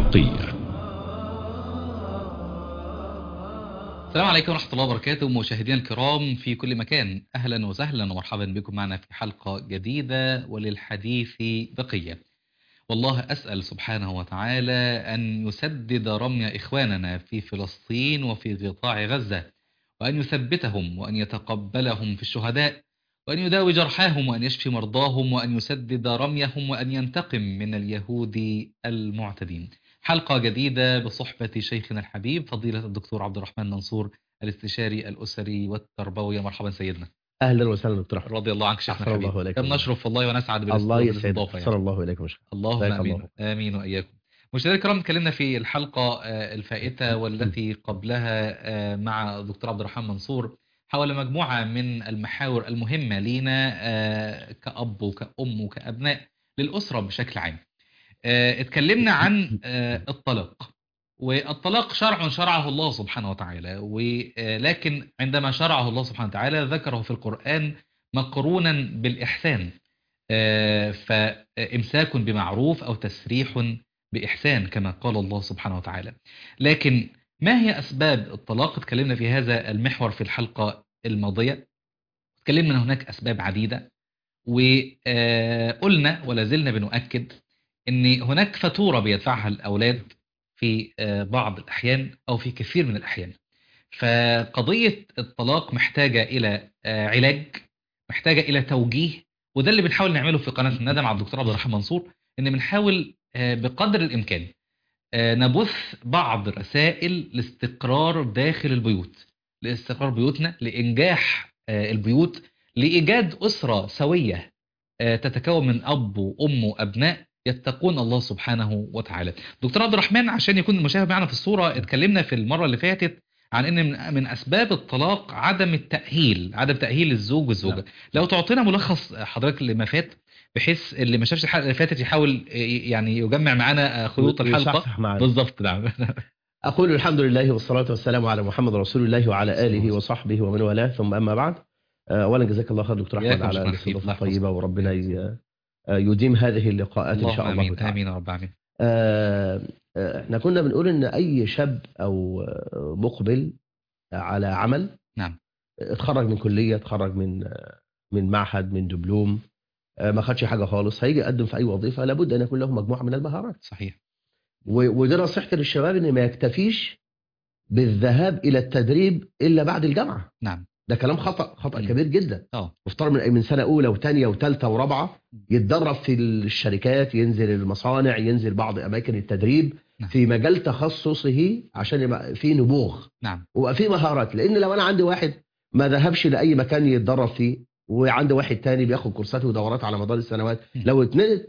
الشرقية السلام عليكم ورحمة الله وبركاته مشاهدينا الكرام في كل مكان أهلا وسهلا ومرحبا بكم معنا في حلقة جديدة وللحديث بقية والله أسأل سبحانه وتعالى أن يسدد رمي إخواننا في فلسطين وفي قطاع غزة وأن يثبتهم وأن يتقبلهم في الشهداء وأن يداوي جرحاهم وأن يشفي مرضاهم وأن يسدد رميهم وأن ينتقم من اليهود المعتدين حلقة جديدة بصحبة شيخنا الحبيب فضيلة الدكتور عبد الرحمن منصور الاستشاري الأسري والتربوي مرحبا سيدنا اهلا وسهلا دكتور احمد رضي الله عنك شيخنا أحسن الله الحبيب إليك كم والله. نشرف والله ونسعد الله بالاستضافة يسعدك يعني. صلى الله عليكم وسلم اللهم بارك امين الله. امين واياكم مشاهدينا الكرام اتكلمنا في الحلقه آه، الفائته والتي قبلها آه، مع الدكتور عبد الرحمن منصور حول مجموعه من المحاور المهمه لينا آه، كاب وكأم وكأبناء للاسره بشكل عام. آه، اتكلمنا عن آه، الطلاق والطلاق شرع شرعه الله سبحانه وتعالى ولكن عندما شرعه الله سبحانه وتعالى ذكره في القرآن مقرونا بالإحسان آه، فإمساك بمعروف أو تسريح بإحسان كما قال الله سبحانه وتعالى لكن ما هي أسباب الطلاق اتكلمنا في هذا المحور في الحلقة الماضية اتكلمنا أن هناك أسباب عديدة وقلنا ولا زلنا بنؤكد أن هناك فاتورة بيدفعها الأولاد في آه، بعض الأحيان أو في كثير من الأحيان فقضية الطلاق محتاجة إلى آه، علاج محتاجة إلى توجيه وده اللي بنحاول نعمله في قناة الندى مع الدكتور عبد الرحمن منصور إن بنحاول آه، بقدر الإمكان آه، نبث بعض رسائل لاستقرار داخل البيوت لاستقرار بيوتنا لإنجاح آه، البيوت لإيجاد أسرة سوية آه، تتكون من أب وأم وأبناء يتقون الله سبحانه وتعالى دكتور عبد الرحمن عشان يكون المشاهد معنا في الصورة اتكلمنا في المرة اللي فاتت عن ان من- من اسباب الطلاق عدم التأهيل عدم تأهيل الزوج والزوجة نعم. لو تعطينا ملخص حضرتك لما فات بحيث اللي ما شافش الحلقة اللي فاتت يحاول يعني يجمع معانا خيوط الحلقة ويصحصح معنا. بالظبط نعم اقول الحمد لله والصلاه والسلام على محمد رسول الله وعلى صلى الله اله عليه وصحبه ومن والاه ثم اما بعد آه، اولا جزاك الله خير دكتور إياك احمد يا على شيخنا الحبيب. الاستضافه الله الطيبه يحفظك. وربنا ي- آه، يديم هذه اللقاءات ان شاء اللهم الله امين تعالى امين يا رب امين آه، آه، احنا كنا بنقول ان اي شاب او آه، مقبل على عمل نعم. اتخرج من كليه اتخرج من آه، من معهد من دبلوم آه، ما خدش حاجه خالص هيجي يقدم في اي وظيفه لابد ان يكون له مجموعه من المهارات صحيح و- ودي نصيحتي للشباب ان ما يكتفيش بالذهاب الى التدريب الا بعد الجامعه نعم ده كلام خطا خطا مم. كبير جدا اه مفترض من من سنه اولى وثانيه وثالثه ورابعه يتدرب في الشركات ينزل المصانع ينزل بعض اماكن التدريب نعم. في مجال تخصصه عشان يبقى في نبوغ نعم ويبقى في مهارات لان لو انا عندي واحد ما ذهبش لاي مكان يتدرب فيه وعندي واحد تاني بياخد كورسات ودورات على مدار السنوات مم. لو اتنين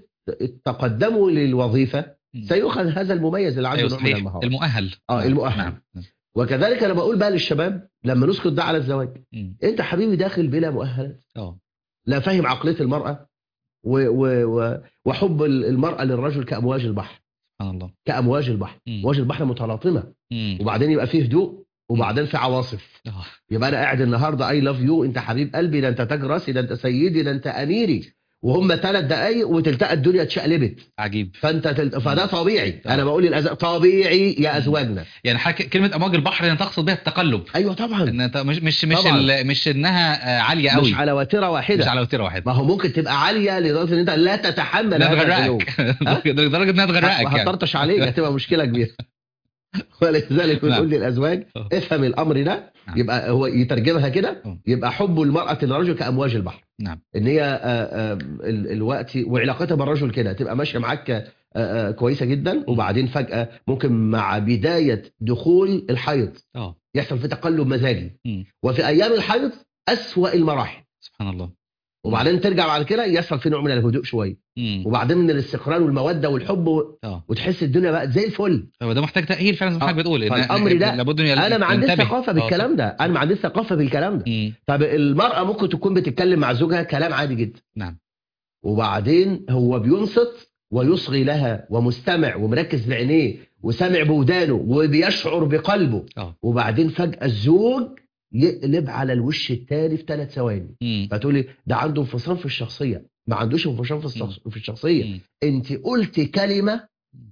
تقدموا للوظيفه مم. سيؤخذ هذا المميز اللي عنده ايوه نوع من صحيح المهارات المؤهل اه نعم. المؤهل نعم وكذلك انا بقول بقى للشباب لما نسكت ده على الزواج مم. انت حبيبي داخل بلا مؤهلات اه لا فاهم عقليه المراه و و و وحب المراه للرجل كامواج البحر سبحان الله كامواج البحر مم. امواج البحر متلاطمه مم. وبعدين يبقى فيه هدوء وبعدين في عواصف آه. يبقى انا قاعد النهارده اي لاف يو انت حبيب قلبي ده انت تاج راسي ده انت سيدي ده انت اميري وهم ثلاث دقايق وتلتقى الدنيا اتشقلبت عجيب فانت تلت... فده طبيعي آه. انا بقول للأز... طبيعي يا ازواجنا يعني حك... كلمة امواج البحر هنا تقصد بها التقلب ايوه طبعا ان أنت مش مش مش طبعاً. ال... مش انها آه، عاليه قوي مش على وتيره واحده مش على وتيره واحده ما هو ممكن تبقى عاليه لدرجه ان انت لا تتحمل انها هذا الغلو. تغرقك لدرجه انها تغرقك ما يعني هطرطش عليك هتبقى مشكله كبيره ولذلك نعم. بنقول للازواج آه. افهم الامر ده نعم. يبقى هو يترجمها كده آه. يبقى حب المراه للرجل كامواج البحر نعم ان هي آه، آه، ال- الوقت وعلاقتها بالرجل كده تبقى ماشيه معاك آه، آه، كويسه جدا وبعدين فجاه ممكن مع بدايه دخول الحيض اه يحصل في تقلب مزاجي مم. وفي ايام الحيض اسوا المراحل سبحان الله وبعدين ترجع بعد كده يحصل في نوع من الهدوء شويه مم. وبعدين من الاستقرار والموده والحب و... اه وتحس الدنيا بقت زي الفل هو ده محتاج تاهيل فعلا زي ما آه. حضرتك بتقول إن- فالأمر ده لابد ان انا ما عنديش ينتبه. ثقافه آه، بالكلام ده انا ما عنديش ثقافه بالكلام ده مم. طب المراه ممكن تكون بتتكلم مع زوجها كلام عادي جدا نعم وبعدين هو بينصت ويصغي لها ومستمع ومركز بعينيه وسامع بودانه وبيشعر بقلبه اه وبعدين فجاه الزوج يقلب على الوش التاني في ثلاث ثواني مم. فتقولي ده عنده انفصام في الشخصيه ما عندوش انفصام في الشخص- في الشخصيه مم. انت قلت كلمه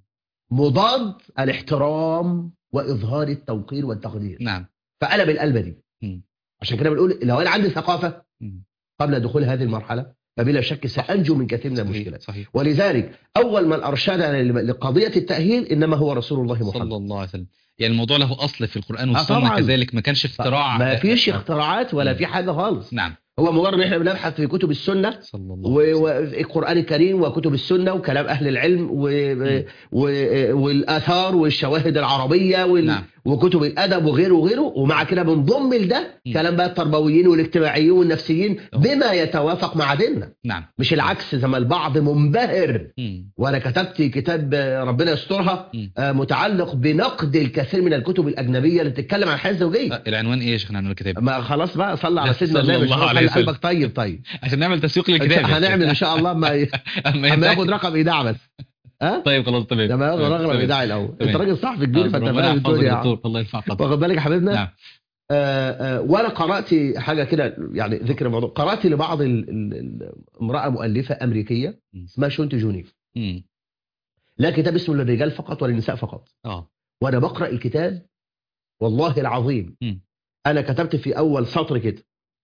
مضاد الاحترام واظهار التوقير والتقدير نعم فقلب القلبه دي مم. عشان كده بنقول لو انا عندي ثقافه مم. قبل دخول هذه المرحله فبلا شك سانجو من كثير من صحيح المشكلات صحيح ولذلك اول من ارشدنا لقضيه التاهيل انما هو رسول الله محمد صلى الله عليه وسلم يعني الموضوع له اصل في القران آه والسنه طبعاً. كذلك ما كانش اختراع ما فيش آه، اختراعات ولا مم. في حاجه خالص نعم هو مجرد ان احنا بنبحث في كتب السنه صلى الله عليه وسلم. والقرآن الكريم وكتب السنة وكلام أهل العلم و... و... والآثار والشواهد العربية وال... نعم. وكتب الأدب وغيره وغيره ومع كده بنضم لده مم. كلام بقى التربويين والاجتماعيين والنفسيين طبعا. بما يتوافق مع ديننا نعم مش العكس زي ما البعض منبهر مم. وانا كتبت كتاب آه، ربنا يسترها مم. آه، متعلق بنقد الكثير من الكتب الأجنبية اللي بتتكلم عن الحياة الزوجية آه، العنوان ايه يا شيخنا عن الكتاب ما خلاص بقى صلى على لا، سيدنا صلى النبي الله خلي عليه وسلم. قلبك طيب طيب عشان نعمل تسويق للكتاب يا هنعمل شيخ. ان شاء الله ما ي... اما اما ينتهي- ياخد رقم ايداع بس ها طيب خلاص تمام لما ياخد تمام، رقم تمام. ايداع الاول تمام. انت راجل صحفي كبير آه، فانت ربنا فاهم يحفظك الدنيا يا يعني. دكتور الله يرفع قدرك واخد بالك يا حبيبنا نعم آه آه وانا قرات حاجه كده يعني ذكر الموضوع قرات لبعض ال- ال- ال- امراه مؤلفه امريكيه مم. اسمها شونت جونيف مم. لا كتاب اسمه للرجال فقط وللنساء فقط اه وانا بقرا الكتاب والله العظيم مم. انا كتبت في اول سطر كده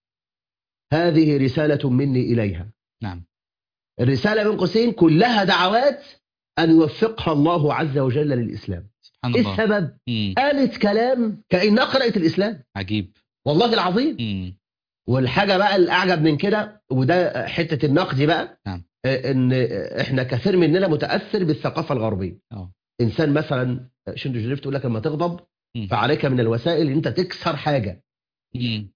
هذه رساله مني اليها نعم الرساله بين قوسين كلها دعوات ان يوفقها الله عز وجل للاسلام سبحان ايه الله السبب مم. قالت كلام كانها قرات الاسلام عجيب والله العظيم مم. والحاجه بقى الاعجب من كده وده حته النقد بقى نعم. آه، ان احنا كثير مننا متاثر بالثقافه الغربيه اه انسان مثلا شندو جريف تقول لك لما تغضب مم. فعليك من الوسائل ان انت تكسر حاجه مم.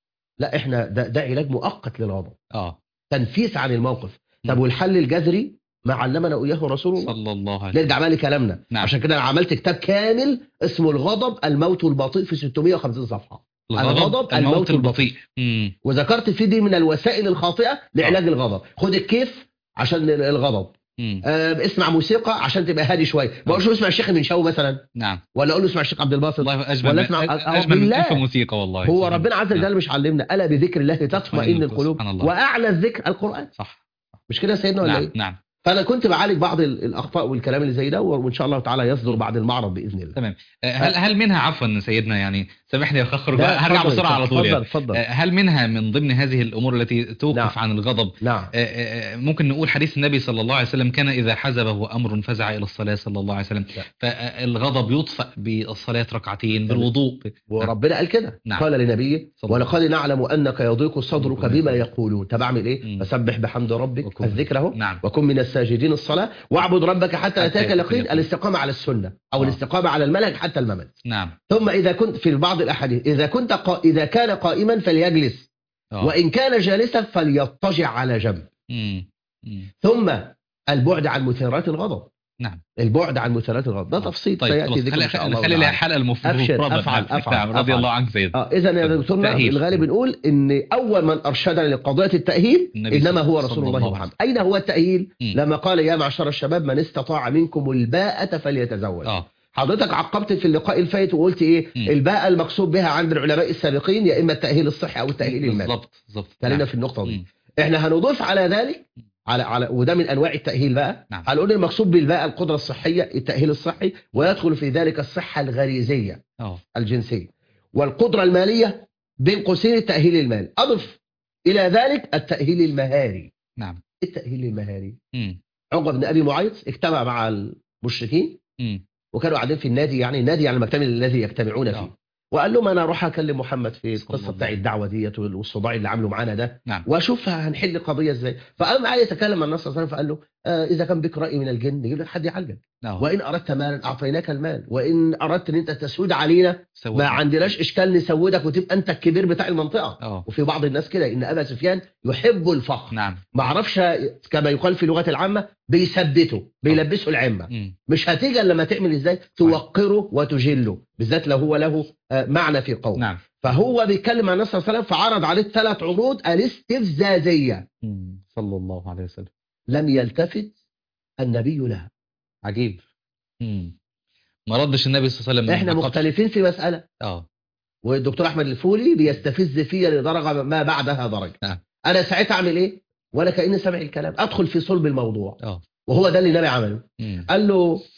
لا احنا ده, ده علاج مؤقت للغضب اه تنفيس عن الموقف طب مم. والحل الجذري ما علمنا اياه رسول الله صلى الله عليه وسلم نرجع بقى لكلامنا نعم. عشان كده انا عملت كتاب كامل اسمه الغضب الموت البطيء في 650 صفحه الغضب، الموت البطيء مم. وذكرت في دي من الوسائل الخاطئه لعلاج الغضب خد الكيف عشان الغضب مم. آه اسمع موسيقى عشان تبقى هادي شويه ما اقولش اسمع الشيخ المنشاوي مثلا نعم ولا اقول له اسمع الشيخ عبد الباسط والله اجمل ولا من- اسمع- أج- أه، اجمل من بالله. الف موسيقى والله هو سبحان ربنا عز الله. وجل مش علمنا الا بذكر الله تطمئن تطمئن القلوب سبحان الله. واعلى الذكر القران صح مش كده يا سيدنا ولا نعم ايه نعم فانا كنت بعالج بعض ال- الاخطاء والكلام اللي زي ده وان شاء الله تعالى يصدر بعد المعرض باذن الله تمام آه، هل هل منها عفوا سيدنا يعني سامحني اخرج لا، بقى هرجع اتفضل، بسرعه على طول اتفضل يعني اتفضل آه، هل منها من ضمن هذه الامور التي توقف نعم. عن الغضب نعم آه، آه، ممكن نقول حديث النبي صلى الله عليه وسلم كان إذا حزبه أمر فزع إلى الصلاة صلى الله عليه وسلم لا. فالغضب يطفأ بالصلاة ركعتين بالوضوء وربنا قال كده نعم. قال لنبيه صلى الله ولقد نعلم انك يضيق صدرك صدرك بما بما يقولون طب اعمل ايه مم. فسبح بحمد ربك وكن- الذكر اهو نعم وكن من الساجدين الصلاه واعبد ربك حتى حتى اتاك يأتيك اليقين اليقين. الاستقامه على السنه او آه. الاستقامه على المنهج حتى الممت نعم ثم اذا كنت في بعض الاحاديث اذا كنت قا... اذا كان قائما فليجلس آه. وان كان جالسا فليضطجع على جنب مم. مم. ثم البعد عن مثيرات الغضب نعم البعد عن مثيرات الغضب ده آه. تفصيل طيب سياتي خلاص ذكره خلي ان شاء الله خلي لها تعالى. حلقة المفروض أبشر، أفعل، أفعل، نعم رضي أفعل. الله عنك سيد اه اذا يا دكتورنا تأهيل. في الغالب بنقول ان اول من ارشدنا لقضيه التاهيل النبي انما هو صلى رسول الله الله عليه محمد اين هو التاهيل مم. لما قال يا معشر الشباب من استطاع منكم الباءة فليتزوج اه حضرتك عقبت في اللقاء الفائت وقلت ايه مم. الباءة المقصود بها عند العلماء السابقين يا اما التاهيل الصحي او التاهيل المالي بالضبط بالضبط خلينا نعم. في النقطه دي مم. احنا هنضيف على ذلك على على وده من انواع التاهيل بقى نعم. هنقول المقصود بالباءة القدره الصحيه التاهيل الصحي ويدخل في ذلك الصحه الغريزيه اه الجنسيه والقدره الماليه بين قوسين التاهيل المالي اضف الى ذلك التاهيل المهاري نعم التاهيل المهاري مم. عقبه بن ابي معيط اجتمع مع المشركين مم. وكانوا قاعدين في النادي يعني النادي يعني المكتب الذي يجتمعون فيه آه. وقال لهم انا اروح اكلم محمد في صلى القصه الله بتاع الدعوه ديت والصداع اللي عامله معانا ده نعم واشوف هنحل القضيه ازاي فقام معايا يتكلم مع النبي صلى الله عليه وسلم فقال له آه اذا كان بك راي من الجن نجيب لك حد يعالجك آه. وان اردت مالا اعطيناك المال وان اردت ان انت تسود علينا سوى ما عندناش اشكال نسودك وتبقى انت الكبير بتاع المنطقه اه وفي بعض الناس كده ان ابا سفيان يحب الفخر نعم ما اعرفش كما يقال في اللغه العامه بيثبته بيلبسه العمه مم. مش هتيجي الا لما تعمل ازاي توقره وتجله بالذات لو هو له آه، معنى في قول نعم فهو بيتكلم عن النبي صلى الله عليه وسلم فعرض عليه ثلاث عروض الاستفزازيه مم. صلى الله عليه وسلم لم يلتفت النبي لها عجيب مم. ما ردش النبي صلى الله عليه وسلم احنا عقب- مختلفين في مساله اه والدكتور احمد الفولي بيستفز فيا لدرجه ما بعدها درجه نعم. انا ساعتها اعمل ايه ولا كاني سامع الكلام ادخل في صلب الموضوع اه وهو ده اللي النبي عمله مم. قال له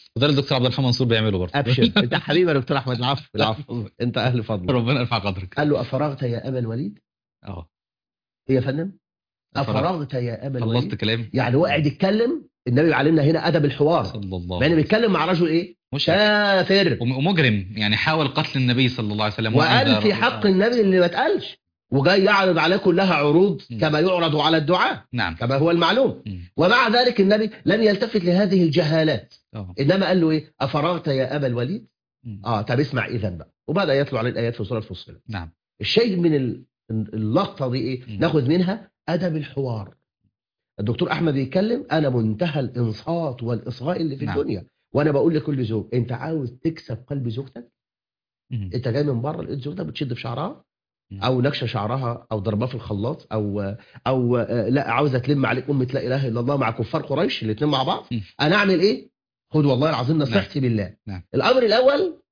وده اللي الدكتور عبد الرحمن منصور بيعمله برضه ابشر انت حبيبي يا دكتور احمد العفو العفو انت اهل فضل ربنا يرفع قدرك قال له افرغت يا ابا الوليد اه هي يا فندم أفرغت. افرغت يا ابا خلصت الوليد كلام يعني هو قاعد يتكلم النبي بيعلمنا هنا ادب الحوار صلى الله يعني بيتكلم مع رجل ايه مشرك كافر وم- ومجرم يعني حاول قتل النبي صلى الله عليه وسلم وقال وأنذر- في حق النبي اللي ما اتقالش وجاي يعرض عليه كلها عروض م. كما يعرض على الدعاء نعم كما هو المعلوم مم. ومع ذلك النبي لم يلتفت لهذه الجهالات اه انما قال له ايه افرغت يا ابا الوليد مم. اه طب اسمع اذا بقى وبدا يتلو عليه الايات في سوره فصلت نعم الشيء من ال- اللقطه دي ايه مم. ناخذ منها ادب الحوار الدكتور احمد بيتكلم انا منتهى الانصات والاصغاء اللي في نعم. الدنيا وانا بقول لكل زوج انت عاوز تكسب قلب زوجتك مم. انت جاي من بره لقيت زوجتك بتشد في شعرها مم. او نكشه شعرها او ضربها في الخلاط او او آه، لا عاوزه تلم عليك امه لا اله الا الله مع كفار قريش الاثنين مع بعض مم. انا اعمل ايه خد والله العظيم نصيحتي بالله نعم. الامر الاول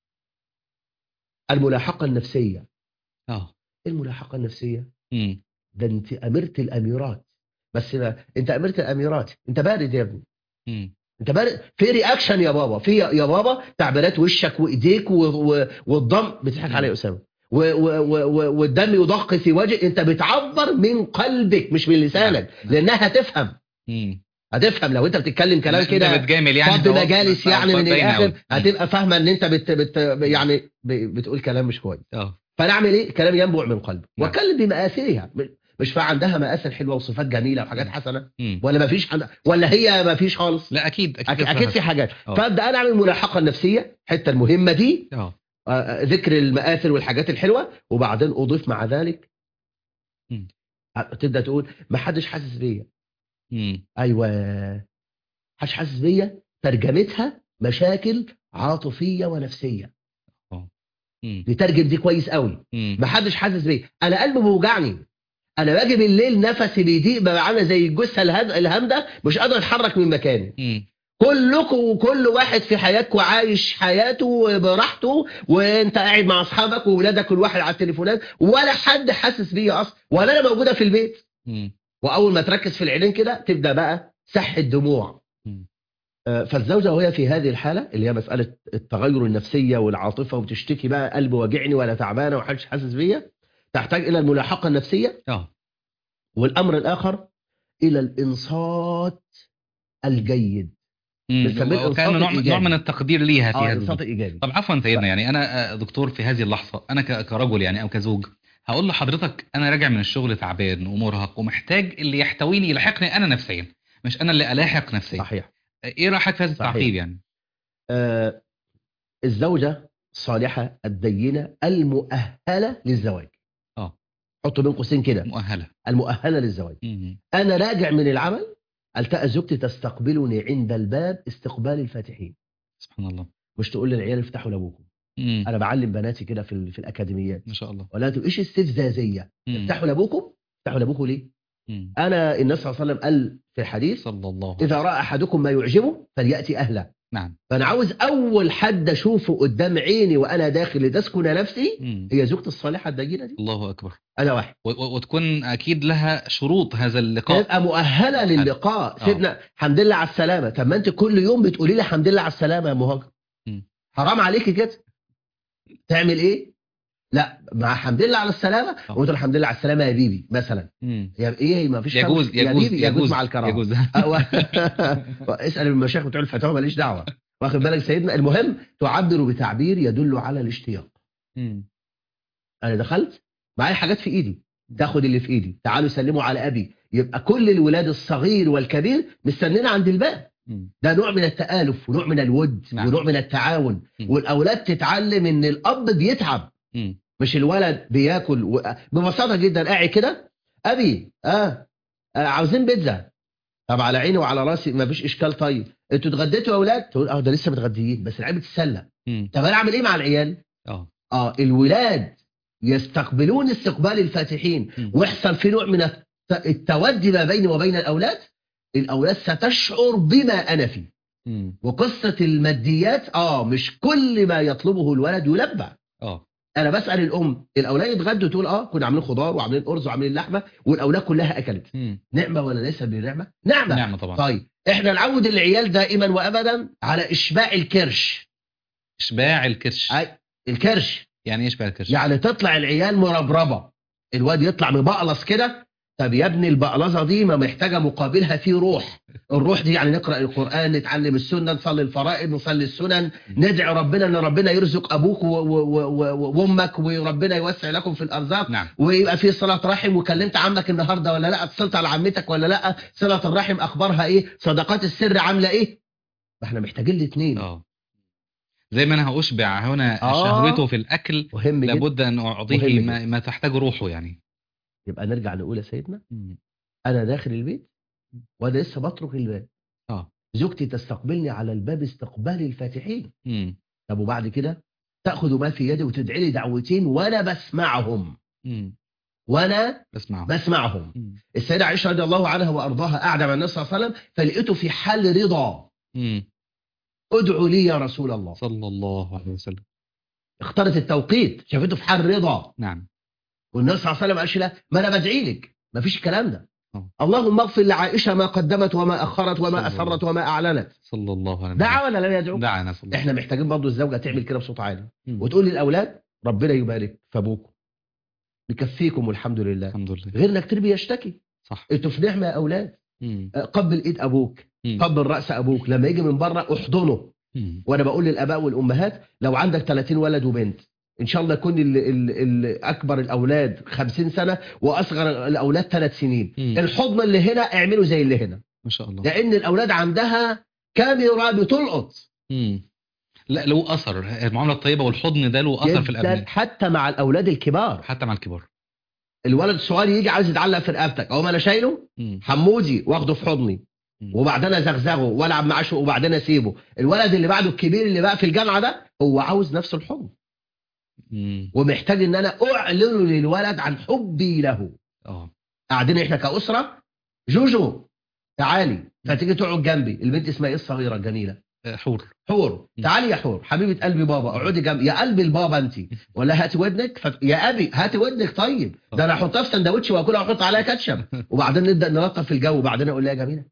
الملاحقه النفسيه اه ايه الملاحقه النفسيه مم. ده انت اميره الاميرات بس ما انت اميره الاميرات انت بارد يا ابني مم. انت بارد في رياكشن يا بابا في يا بابا تعبيرات وشك وايديك و... و... والضم بتضحك علي يا اسامه و... و... و... و... والدم يضخ في وجهك انت بتعبر من قلبك مش من لسانك نعم. لانها هتفهم مم. هتفهم لو انت بتتكلم كلام انت كده بتجامل يعني فض هو- مجالس يعني من باينة الاخر أوي. هتبقى فاهمه ان انت بت... بت... يعني ب... بتقول كلام مش كويس اه فانا اعمل ايه كلام ينبع من قلبي نعم. واتكلم بمآثرها مش فعندها مآثر حلوه وصفات جميله وحاجات حسنه مم. ولا ما فيش حد... ولا هي ما فيش خالص لا اكيد اكيد, أكيد في حاجات اه. فابدا انا اعمل الملاحقه النفسيه الحته المهمه دي اه آه، ذكر المآثر والحاجات الحلوه وبعدين اضيف مع ذلك مم. آه، تبدا تقول ما حدش حاسس بيا مم. ايوه حدش حاسس بيا ترجمتها مشاكل عاطفيه ونفسيه مم. نترجم دي كويس قوي مم. ما حدش حاسس بيا انا قلبي بيوجعني انا باجي بالليل نفسي بيضيق ببقى عامله زي الجثه الهد- الهامده مش قادر اتحرك من مكاني مم. كلكم وكل واحد في حياتكم عايش حياته براحته وانت قاعد مع اصحابك وولادك كل واحد على التليفونات ولا حد حاسس بيا اصلا ولا انا موجوده في البيت مم. واول ما تركز في العينين كده تبدا بقى سح الدموع مم. آه، فالزوجه وهي في هذه الحاله اللي هي مساله التغير النفسيه والعاطفه وبتشتكي بقى قلبي واجعني ولا تعبانه ومحدش حاسس بيا تحتاج الى الملاحقه النفسيه اه والامر الاخر الى الانصات الجيد مم. بنسميه الإنصات وكان نوع الإيجابي. نوع من التقدير ليها في اه هذا الانصات الوقت. الايجابي طب عفوا سيدنا يعني انا آه، دكتور في هذه اللحظه انا ك- كرجل يعني او كزوج هقول لحضرتك انا راجع من الشغل تعبان ومرهق ومحتاج اللي يحتويني يلحقني انا نفسيا مش انا اللي الاحق نفسيا صحيح ايه رايك في هذا صحيح. التعقيب يعني آه الزوجه الصالحه الدينه المؤهله للزواج اه. حط بين قوسين كده مؤهله المؤهله للزواج مم. انا راجع من العمل التقى زوجتي تستقبلني عند الباب استقبال الفاتحين سبحان الله مش تقول للعيال افتحوا لابوكم مم. انا بعلم بناتي كده في, ال- في الاكاديميات ما شاء الله ولا تقول ايش استفزازيه مم. افتحوا لابوكم افتحوا لابوكم ليه مم. انا النبي صلى الله عليه وسلم قال في الحديث صلى الله عليه اذا راى احدكم ما يعجبه فلياتي اهله نعم فانا عاوز اول حد اشوفه قدام عيني وانا داخل لتسكن نفسي مم. هي زوجتي الصالحه الدينه دي الله اكبر انا واحد و- و- وتكون اكيد لها شروط هذا اللقاء تبقى مؤهله للقاء آه. سيدنا الحمد لله على السلامه طب ما انت كل يوم بتقولي لي الحمد لله على السلامه يا مهاجر مم. حرام عليكي كده تعمل ايه لا مع الحمد لله على السلامه آه. وانت الحمد لله على السلامه يا بيبي مثلا مم. يا ايه ما فيش يجوز فرق. يا يجوز بيبي يجوز مع الكرامه يجوز أو- اسال المشايخ بتوع الفتاوى ماليش دعوه واخد بالك سيدنا المهم تعبر بتعبير يدل على الاشتياق مم. انا دخلت معايا حاجات في ايدي تاخد اللي في ايدي تعالوا سلموا على ابي يبقى كل الولاد الصغير والكبير مستنينا عند الباب مم. ده نوع من التآلف ونوع من الود نعم. ونوع من التعاون مم. والاولاد تتعلم ان الاب بيتعب مم. مش الولد بياكل و... ببساطه جدا قاعد كده ابي اه, آه عاوزين بيتزا طب على عيني وعلى راسي ما فيش اشكال طيب انتوا اتغديتوا يا اولاد تقول اه ده لسه متغديين بس العيال بتتسلى مم. طب انا اعمل ايه مع العيال اه اه الولاد يستقبلون استقبال الفاتحين مم. ويحصل في نوع من الت- التودي ما بيني وبين الاولاد الاولاد ستشعر بما انا فيه مم. وقصه الماديات اه مش كل ما يطلبه الولد يلبى اه انا بسال الام الاولاد يتغدوا تقول اه كنا عاملين خضار وعاملين ارز وعاملين لحمه والاولاد كلها اكلت مم. نعمه ولا ليس بنعمه نعمه نعمه طبعا طيب احنا نعود العيال دائما وابدا على اشباع الكرش اشباع الكرش أي الكرش يعني ايه اشباع الكرش يعني تطلع العيال مربربه الواد يطلع مبقلص كده طب يا ابني البقلصه دي ما محتاجه مقابلها في روح الروح دي يعني نقرا القران نتعلم السنه نصلي الفرائض نصلي السنن ندعي ربنا ان ربنا يرزق ابوك و- و- و- و- وامك وربنا يوسع لكم في الارزاق نعم ويبقى في صله رحم وكلمت عمك النهارده ولا لا اتصلت على عمتك ولا لا صله الرحم اخبارها ايه صدقات السر عامله ايه ما احنا محتاجين الاثنين اه زي ما انا هاشبع هنا آه. شهوته في الاكل مهم جدا لابد ان مهم اعطيه جدا. ما, ما تحتاج روحه يعني يبقى نرجع نقول يا سيدنا مم. انا داخل البيت وانا لسه بترك الباب اه زوجتي تستقبلني على الباب استقبال الفاتحين مم. طب وبعد كده تاخذ ما في يدي وتدعي لي دعوتين وانا بسمعهم مم. وانا بسمعه بسمعهم مم. السيده عائشه رضي الله عنها وارضاها قاعده مع النبي صلى الله عليه وسلم فلقيته في حال رضا مم. ادعوا لي يا رسول الله صلى الله عليه وسلم اختارت التوقيت شافته في حال رضا نعم والنبي صلى الله عليه وسلم قالش لا ما انا بدعي لك ما فيش الكلام ده آه. اللهم اغفر لعائشه ما قدمت وما اخرت صلى وما الله. اسرت وما اعلنت صلى الله عليه وسلم دعا ولا لم يدعو دعانا صلى الله احنا محتاجين برضه الزوجه تعمل كده بصوت عالي مم. وتقول للاولاد ربنا يبارك في ابوكم بكفيكم والحمد لله الحمد لله غير انك تربي يشتكي صح انتوا في نعمه يا اولاد مم. قبل ايد ابوك مم. قبل راس ابوك لما يجي من بره احضنه مم. وانا بقول للاباء والامهات لو عندك 30 ولد وبنت ان شاء الله يكون ال ال ال اكبر الاولاد 50 سنه واصغر الاولاد 3 سنين مم. الحضن اللي هنا اعمله زي اللي هنا ما شاء الله لان الاولاد عندها كاميرا بتلقط مم. لا له اثر المعامله الطيبه والحضن ده له اثر في جداً الابناء حتى مع الاولاد الكبار حتى مع الكبار الولد الصغير يجي عايز يتعلق في رقبتك اقوم انا شايله مم. حمودي واخده في حضني مم. وبعدين ازغزغه والعب معاه شويه وبعدين اسيبه الولد اللي بعده الكبير اللي بقى في الجامعه ده هو عاوز نفس الحضن مم. ومحتاج ان انا اعلن للولد عن حبي له اه قاعدين احنا كاسره جوجو تعالي فتيجي تقعد جنبي البنت اسمها ايه الصغيره الجميله آه، حور حور تعالي يا حور حبيبه قلبي بابا اقعدي جنبي يا قلبي البابا انت ولا هاتي ودنك ف... يا ابي هاتي ودنك طيب ده انا احطها في سندوتش واكلها واحط عليها كاتشب وبعدين نبدا نلطف في الجو وبعدين اقول لها يا جميله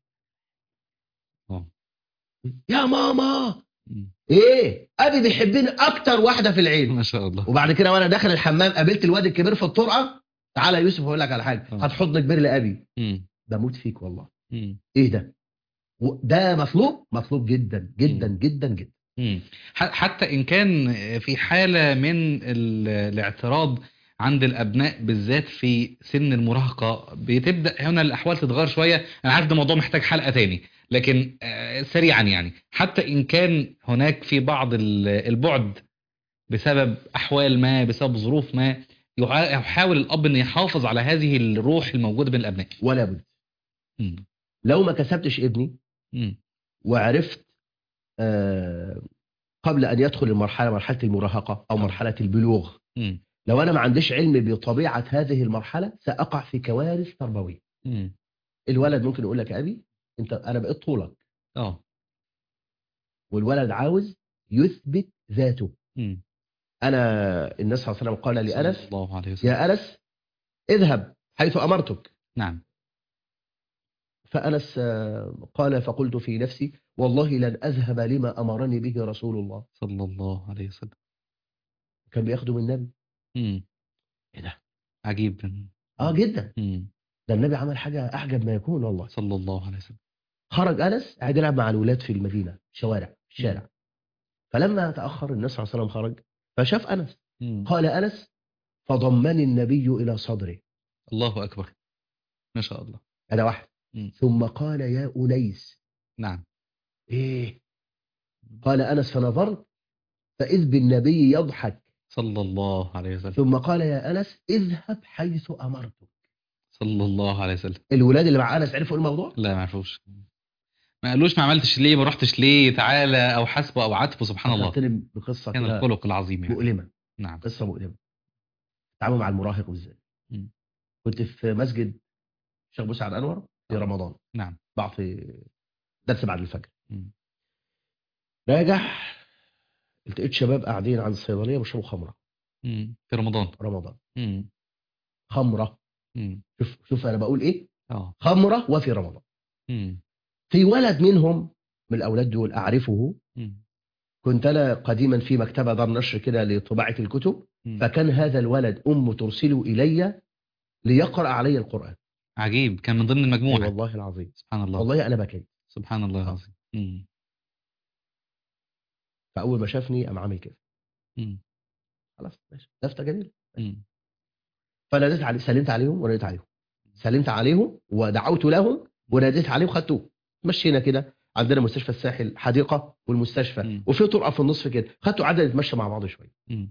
اه يا ماما مم. ايه ابي بيحبني اكتر واحده في العين ما شاء الله وبعد كده وانا داخل الحمام قابلت الواد الكبير في الطرقه تعالى يا يوسف اقول لك على حاجه آه. هات حضن كبير لابي مم. بموت فيك والله مم. ايه ده و- ده مطلوب مطلوب جدا جدا مم. جدا جدا مم. ح- حتى إن كان في حالة من ال- الاعتراض عند الأبناء بالذات في سن المراهقة بتبدأ هنا الأحوال تتغير شوية أنا عارف ده موضوع محتاج حلقة تاني لكن آه، سريعا يعني حتى إن كان هناك في بعض ال- البعد بسبب أحوال ما بسبب ظروف ما يع- يحاول الأب أن يحافظ على هذه الروح الموجودة بين الأبناء ولا بد مم. لو ما كسبتش ابني مم. وعرفت آه قبل ان يدخل المرحله مرحله المراهقه او آه. مرحله البلوغ مم. لو انا ما عنديش علم بطبيعه هذه المرحله ساقع في كوارث تربويه مم. الولد ممكن يقول لك يا ابي انت انا بقيت طولك اه والولد عاوز يثبت ذاته مم. انا النبي صلى الله عليه وسلم قال لانس صلى الله عليه وسلم يا انس اذهب حيث امرتك نعم فانس آه، قال فقلت في نفسي والله لن اذهب لما امرني به رسول الله صلى الله عليه وسلم كان بياخده من النبي مم. ايه ده عجيب اه جدا مم. ده النبي عمل حاجه احجب ما يكون والله صلى الله عليه وسلم خرج انس قاعد يلعب مع الولاد في المدينه شوارع الشارع فلما تاخر النبي صلى الله عليه وسلم خرج فشاف انس مم. قال انس فضمني النبي الى صدره الله أكبر ما شاء الله هذا واحد مم. ثم قال يا انيس نعم ايه قال انس فنظرت فاذ بالنبي يضحك صلى الله عليه وسلم ثم قال يا انس اذهب حيث امرتك صلى الله عليه وسلم الولاد اللي مع انس عرفوا الموضوع لا ما عرفوش ما قالوش ما عملتش ليه ما رحتش ليه تعالى او حسبه او عاتبه سبحان الله فكرتني بقصه كان كده الخلق العظيم يعني مؤلمه نعم قصه مؤلمه التعامل مع المراهق ازاي مم. كنت في مسجد الشيخ مسعد انور في آه. رمضان نعم بعطي درس بعد الفجر مم. راجع لقيت شباب قاعدين عند الصيدليه بيشربوا خمره مم. في رمضان رمضان مم. خمره مم. شوف شوف انا بقول ايه اه خمره وفي رمضان مم. في ولد منهم من الاولاد دول اعرفه مم. كنت انا قديما في مكتبه دار نشر كده لطباعه الكتب مم. فكان هذا الولد امه ترسله الي ليقرا علي القران عجيب كان من ضمن المجموعة والله العظيم سبحان الله والله انا بكيت سبحان الله آه. العظيم مم. فاول ما شافني قام عامل كده مم. خلاص ماشي لفته جميله مم. فناديت علي سلمت عليهم وناديت عليهم سلمت عليهم ودعوت لهم وناديت عليهم خدتوه مشينا كده عندنا مستشفى الساحل حديقه والمستشفى مم. وفي طرقه في النصف كده خدتوا عدد نتمشى مع بعض شويه مم.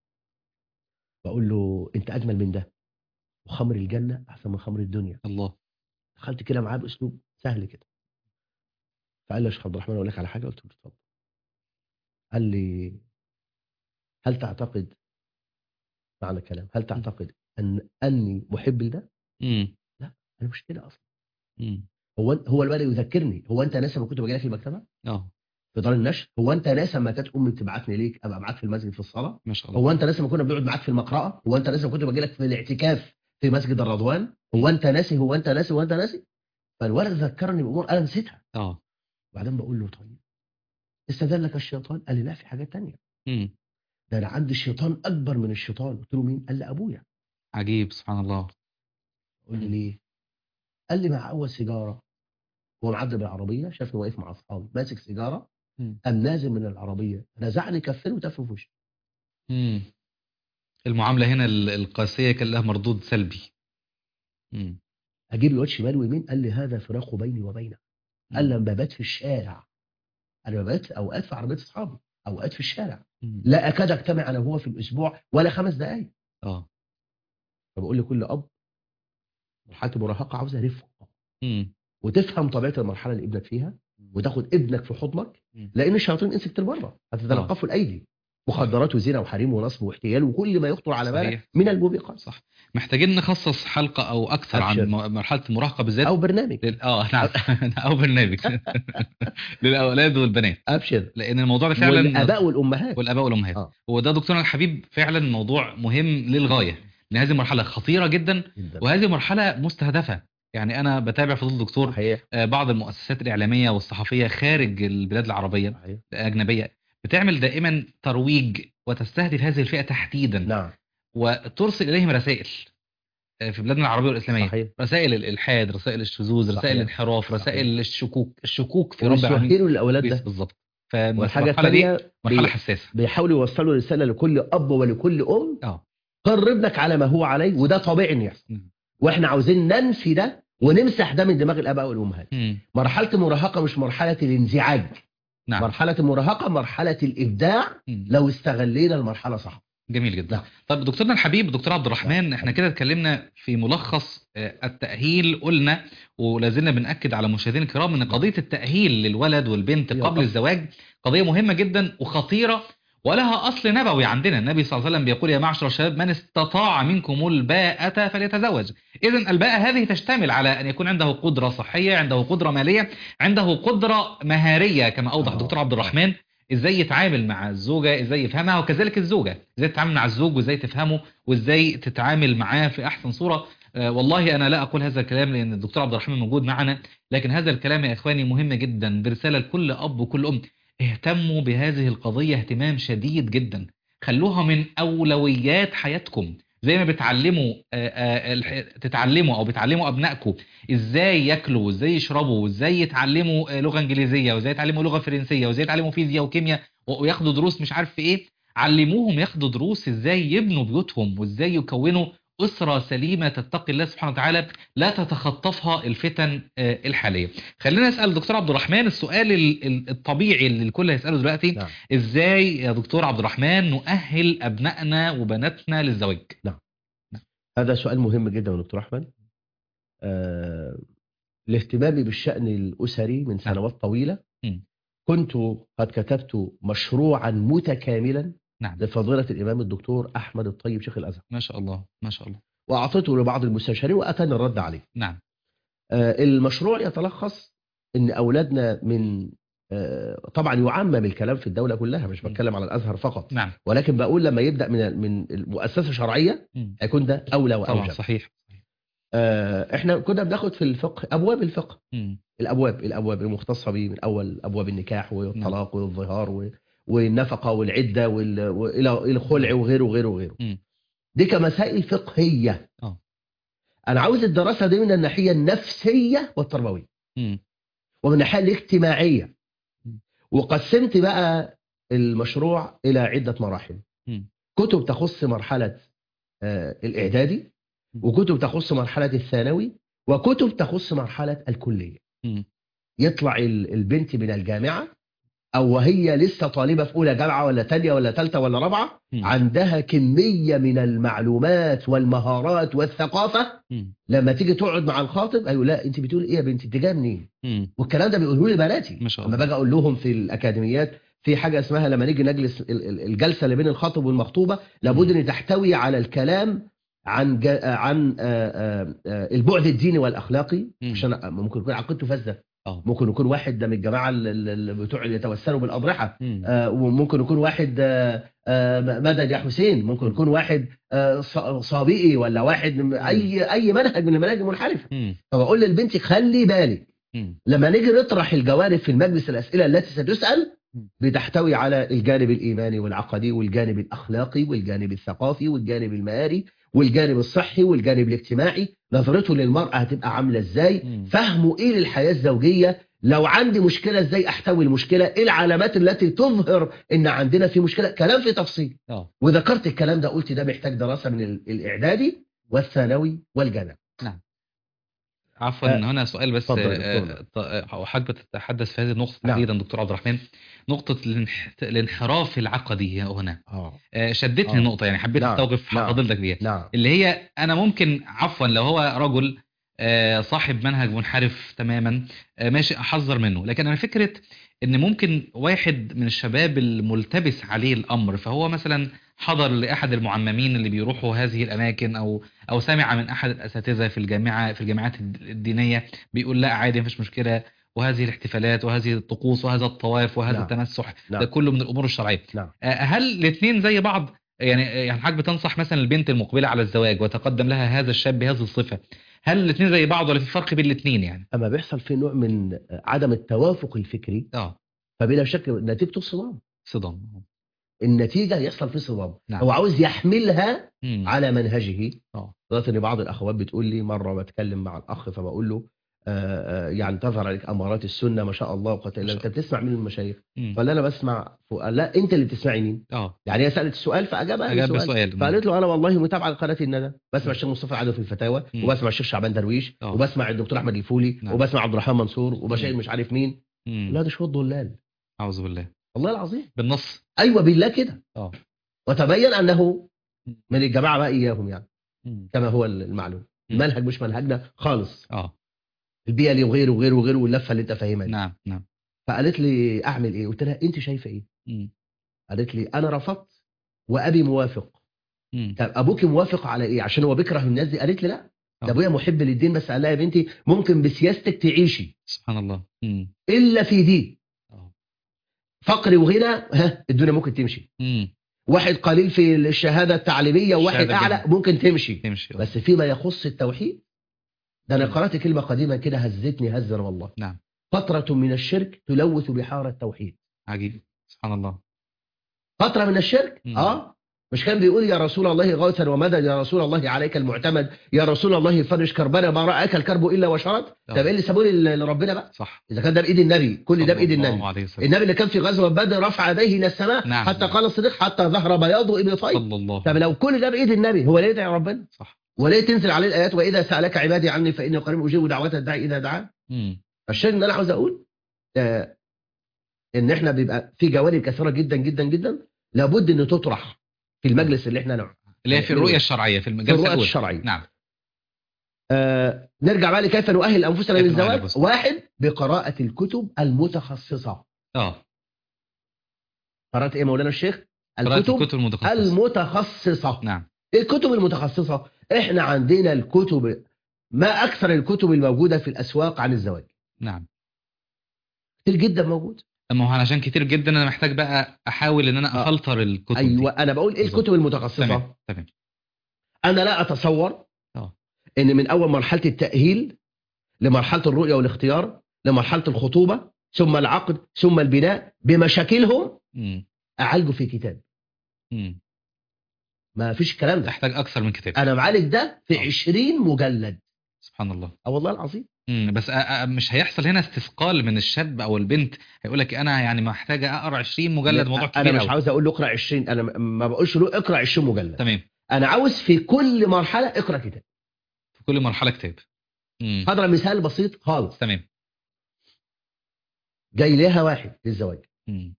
بقول له انت اجمل من ده وخمر الجنه احسن من خمر الدنيا الله دخلت كده معاه باسلوب سهل كده فقال لي يا شيخ عبد الرحمن اقول لك على حاجه قلت له اتفضل قال لي هل تعتقد معنى الكلام هل تعتقد ان اني محب لده مم. انا مش كده اصلا مم. هو هو الولد يذكرني هو انت ناس لما كنت باجي لك المكتبه اه في دار النشر هو انت ناس لما كانت امي بتبعتني ليك ابقى معاك في المسجد في الصلاه ما شاء الله هو انت ناس لما كنا بنقعد معاك في المقرأة هو انت ناس لما كنت باجي لك في الاعتكاف في مسجد الرضوان هو انت ناسي هو انت ناسي هو انت ناسي فالولد ذكرني بامور انا نسيتها اه وبعدين بقول له طيب استدلك الشيطان قال لي لا في حاجات تانية مم. ده انا عندي شيطان اكبر من الشيطان قلت له مين قال لي ابويا عجيب سبحان الله قول لي ليه قال لي مع اول سيجاره هو معدي بالعربيه شافني واقف مع اصحابي ماسك سيجاره مم. قام نازل من العربيه نزعني كفين وتف في وشي مم. المعاملة هنا ال- القاسية كان لها مردود سلبي مم. اجيب الواد شمال ويمين قال لي هذا فراق بيني وبينك قال لما ببات في الشارع انا ببات اوقات في عربيه اصحابي اوقات في الشارع مم. لا اكاد اجتمع انا وهو في الاسبوع ولا خمس دقائق اه فبقول لكل اب مرحله المراهقه عاوزه رفق مم. وتفهم طبيعه المرحله اللي ابنك فيها وتاخد ابنك في حضنك مم. لان الشياطين انس كتير بره هتتلقفوا الايدي مخدرات وزنا وحريم ونصب واحتيال وكل ما يخطر على بالك صحيح. من الموبقات صح محتاجين نخصص حلقة أو أكثر عن أبشر. م- مرحلة المراهقة بالذات او برنامج لل... اه نعم أو برنامج للأولاد والبنات ابشر لأن الموضوع ده فعلا والاباء والامهات والآباء والأمهات آه. وده دكتورنا الحبيب فعلا موضوع مهم للغاية لأن هذه مرحلة خطيرة جدا جدا وهذه مرحلة مستهدفة يعني أنا بتابع فضل الدكتور صحيح آه، بعض المؤسسات الإعلامية والصحفية خارج البلاد العربية صحيح الأجنبية بتعمل دائما ترويج وتستهدف هذه الفئة تحديدا نعم وترسل إليهم رسائل آه، في بلادنا العربية والإسلامية صحيح رسائل الإلحاد رسائل الشذوذ رسائل صحيح. الانحراف صحيح. رسائل الشكوك الشكوك في رب العالمين ويسهلوا للاولاد ده بالظبط والحاجه فالمرحلة دي الثانيه مرحلة بي- حساسة بيحاولوا يوصلوا رساله لكل اب ولكل ام اه قر ابنك على ما هو عليه وده طبيعي انه يحصل مم. واحنا عاوزين ننفي ده ونمسح ده من دماغ الاباء والامهات مم. مرحله المراهقه مش مرحله الانزعاج نعم مرحله المراهقه مرحله الابداع مم. لو استغلينا المرحله صح جميل جدا نعم. طب دكتورنا الحبيب دكتور عبد الرحمن نعم. احنا كده اتكلمنا في ملخص آه، التأهيل قلنا ولازلنا بنأكد على مشاهدينا الكرام ان قضية التأهيل للولد والبنت هي قبل طبعا. الزواج قضية مهمة جدا وخطيرة ولها أصل نبوي عندنا النبي صلى الله عليه وسلم بيقول يا معشر الشباب من استطاع منكم الباءة فليتزوج إذا الباءة هذه تشتمل على أن يكون عنده قدرة صحية عنده قدرة مالية عنده قدرة مهارية كما أوضح آه. الدكتور عبد الرحمن ازاي يتعامل مع الزوجة ازاي يفهمها وكذلك الزوجة ازاي تتعامل مع الزوج وازاي تفهمه وازاي تتعامل معاه في احسن صورة آه والله انا لا اقول هذا الكلام لان الدكتور عبد الرحمن موجود معنا لكن هذا الكلام يا اخواني مهم جدا برسالة لكل اب وكل ام اهتموا بهذه القضية اهتمام شديد جدا خلوها من اولويات حياتكم زي ما بتعلموا آه، آه، الح- تتعلموا او بتعلموا ابنائكم ازاي ياكلوا وازاي يشربوا وازاي يتعلموا آه، لغه انجليزيه وازاي يتعلموا لغه فرنسيه وازاي يتعلموا فيزياء وكيمياء و- وياخدوا دروس مش عارف في ايه علموهم ياخدوا دروس ازاي يبنوا بيوتهم وازاي يكونوا اسره سليمه تتقي الله سبحانه وتعالى لا تتخطفها الفتن آه، الحاليه خلينا نسال دكتور عبد الرحمن السؤال ال- ال- الطبيعي اللي الكل هيساله دلوقتي نعم. ازاي يا دكتور عبد الرحمن نؤهل ابنائنا وبناتنا للزواج هذا سؤال مهم جدا يا دكتور احمد آه الاهتمام بالشان الاسري من سنوات طويله مم. كنت قد كتبت مشروعا متكاملا نعم لفضيله الامام الدكتور احمد الطيب شيخ الازهر ما شاء الله ما شاء الله واعطيته لبعض المستشارين واتاني الرد عليه نعم آه، المشروع يتلخص ان اولادنا من آه، طبعا يعمم الكلام في الدوله كلها مش م. بتكلم على الازهر فقط نعم ولكن بقول لما يبدا من من المؤسسه الشرعيه مم. هيكون ده اولى طبعا واوجب صحيح آه، احنا كنا بناخد في الفقه ابواب الفقه مم. الابواب الابواب المختصه به من اول ابواب النكاح والطلاق والظهار و- والنفقه والعده وال- والى الى الخلع وغيره وغيره وغيره مم. دي كمسائل فقهيه آه. انا عاوز الدراسه دي من الناحيه النفسيه والتربويه مم. ومن الناحيه الاجتماعيه مم. وقسمت بقى المشروع الى عده مراحل مم. كتب تخص مرحله آه، الاعدادي مم. وكتب تخص مرحله الثانوي وكتب تخص مرحله الكليه مم. يطلع ال- البنت من الجامعه او وهي لسه طالبه في اولى جامعه ولا تانية ولا ثالثه ولا رابعه مم. عندها كميه من المعلومات والمهارات والثقافه مم. لما تيجي تقعد مع الخاطب ايوه لا انت بتقول ايه يا بنتي انت جايه منين مم. والكلام ده بيقولوا لي بناتي ما شاء لما الله باجي اقول لهم في الاكاديميات في حاجه اسمها لما نيجي نجلس ال- ال- الجلسه اللي بين الخاطب والمخطوبه لابد ان تحتوي على الكلام عن جا عن آه، آه، آه، البعد الديني والاخلاقي مم. عشان ممكن يكون عقيدته فاسده اه ممكن يكون واحد ده من الجماعه اللي اللي بتوع اللي يتوسلوا بالاضرحه مم. آه، وممكن يكون واحد آه، آه، مدد يا حسين ممكن يكون واحد آه، ص- صابئي ولا واحد من اي اي منهج من المناهج المنحرفه مم. فبقول للبنت خلي بالك مم. لما نيجي نطرح الجوانب في المجلس الاسئله التي ستسال مم. بتحتوي على الجانب الايماني والعقدي والجانب الاخلاقي والجانب الثقافي والجانب المهاري والجانب الصحي والجانب الاجتماعي نظرته للمراه هتبقى عامله ازاي مم. فهمه ايه للحياه الزوجيه لو عندي مشكله ازاي احتوي المشكله ايه العلامات التي تظهر ان عندنا في مشكله كلام في تفصيل اه وذكرت الكلام ده قلت ده محتاج دراسه من ال- الاعدادي والثانوي والجامعي عفوا آه، هنا سؤال بس اتفضل يا آه، دكتور. ط- آه، حضرتك بتتحدث في هذه النقطة نعم. تحديدا دكتور عبد الرحمن نقطة الانح- الانحراف العقدي هنا اه آه، شدتني آه. النقطة يعني حبيت نعم، استوقف نعم. فضيلتك بيها نعم اللي هي انا ممكن عفوا لو هو رجل آه، صاحب منهج منحرف تماما آه، ماشي احذر منه لكن انا فكره ان ممكن واحد من الشباب الملتبس عليه الامر فهو مثلا حضر لاحد المعممين اللي بيروحوا هذه الاماكن او او سمع من احد الاساتذه في الجامعه في الجامعات الد- الدينيه بيقول لا عادي مفيش مشكله وهذه الاحتفالات وهذه الطقوس وهذا الطواف وهذا نعم. التمسح نعم. ده كله من الامور الشرعيه نعم آه، هل الاثنين زي بعض يعني يعني حضرتك بتنصح مثلا البنت المقبله على الزواج وتقدم لها هذا الشاب بهذه الصفه هل الاثنين زي بعض ولا في فرق بين الاثنين يعني اما بيحصل في نوع من عدم التوافق الفكري اه فبلا شك نتيجته صدام صدام النتيجه يحصل فيه صدام نعم. هو عاوز يحملها مم. على منهجه اه لدرجه ان بعض الاخوات بتقول لي مره بتكلم مع الاخ فبقول له آه، آه، يعني تظهر عليك امارات السنه ما شاء الله وقت ما الا شاء انت بتسمع مين من المشايخ مم. قال انا بسمع قال لا انت اللي بتسمعي مين اه يعني هي سالت السؤال فاجابها اجاب السؤال بسؤال فقالت له انا والله متابعه لقناه الندى بسمع الشيخ مصطفى عدو في الفتاوى مم. وبسمع الشيخ شعبان درويش آه. وبسمع الدكتور احمد الفولي نعم. وبسمع عبد الرحمن منصور وبشير مم. مش عارف مين مم. لا ده شويه ضلال اعوذ بالله والله العظيم بالنص ايوه بالله كده اه وتبين انه من الجماعه بقى اياهم يعني مم. كما هو المعلوم مم. المنهج مش منهجنا خالص اه البيئه اللي وغيره وغيره وغيره واللفه اللي انت فاهمها دي. نعم نعم فقالت لي اعمل ايه قلت لها انت شايفه ايه مم. قالت لي انا رفضت وابي موافق مم. طب ابوك موافق على ايه عشان هو بيكره الناس دي قالت لي لا آه. ده ابويا محب للدين بس قال لها يا بنتي ممكن بسياستك تعيشي سبحان الله مم. الا في دي اه فقر وغنى ها الدنيا ممكن تمشي مم. واحد قليل في الشهاده التعليميه وواحد الشهادة اعلى الجامعية. ممكن تمشي تمشي آه. بس فيما يخص التوحيد ده انا قرات كلمه قديما كده هزتني هزر والله نعم فتره من الشرك تلوث بحار التوحيد عجيب سبحان الله فتره من الشرك مم. اه مش كان بيقول يا رسول الله غوثا ومدد يا رسول الله عليك المعتمد يا رسول الله فرج كربنا ما راك الكرب الا وشرد آه. طب ايه اللي سابوه لل- لربنا بقى صح اذا كان ده بايد النبي كل ده بايد صلى الله النبي عليه وسلم النبي اللي كان في غزوه بدر رفع يديه الى السماء نعم. حتى قال الصديق حتى ظهر بياض ابن طيب صلى الله طب لو كل ده بايد النبي هو ليه يدعي ربنا صح وليه تنزل عليه الايات واذا سالك عبادي عني فاني قريب اجيب دعوه الداعي اذا دعان مم. الشيء اللي انا عاوز اقول آه ان احنا بيبقى في جوانب كثيره جدا جدا جدا لابد ان تطرح في المجلس اللي احنا نعمل اللي هي في الرؤيه الشرعيه في في المجال الرؤيه الأول. الشرعيه نعم آه نرجع بقى لكيف نؤهل انفسنا كيف للزواج نؤهل أنفسنا. واحد بقراءه الكتب المتخصصه اه قرات ايه مولانا الشيخ قراءة الكتب الكتب المتخصصه المتخصصه نعم الكتب المتخصصه احنا عندنا الكتب ما اكثر الكتب الموجوده في الاسواق عن الزواج نعم كتير جدا موجود ما هو علشان كتير جدا انا محتاج بقى احاول ان انا آه. افلتر الكتب ايوه دي. انا بقول ايه بالظبط. الكتب المتخصصه تمام تمام انا لا اتصور اه ان من اول مرحله التاهيل لمرحله الرؤيه والاختيار لمرحله الخطوبه ثم العقد ثم البناء بمشاكلهم مم. اعالجه في كتاب مم. ما فيش الكلام ده تحتاج اكثر من كتاب انا معالج ده في آه. 20 مجلد سبحان الله اه والله العظيم مم. بس أ- أ- مش هيحصل هنا استثقال من الشاب او البنت هيقول لك انا يعني محتاجه اقرا 20 مجلد موضوع كبير انا مش أوي. عاوز اقول له اقرا 20 انا م- ما بقولش له اقرا 20 مجلد تمام انا عاوز في كل مرحله اقرا كتاب في كل مرحله كتاب مم. هضرب مثال بسيط خالص تمام جاي ليها واحد للزواج مم.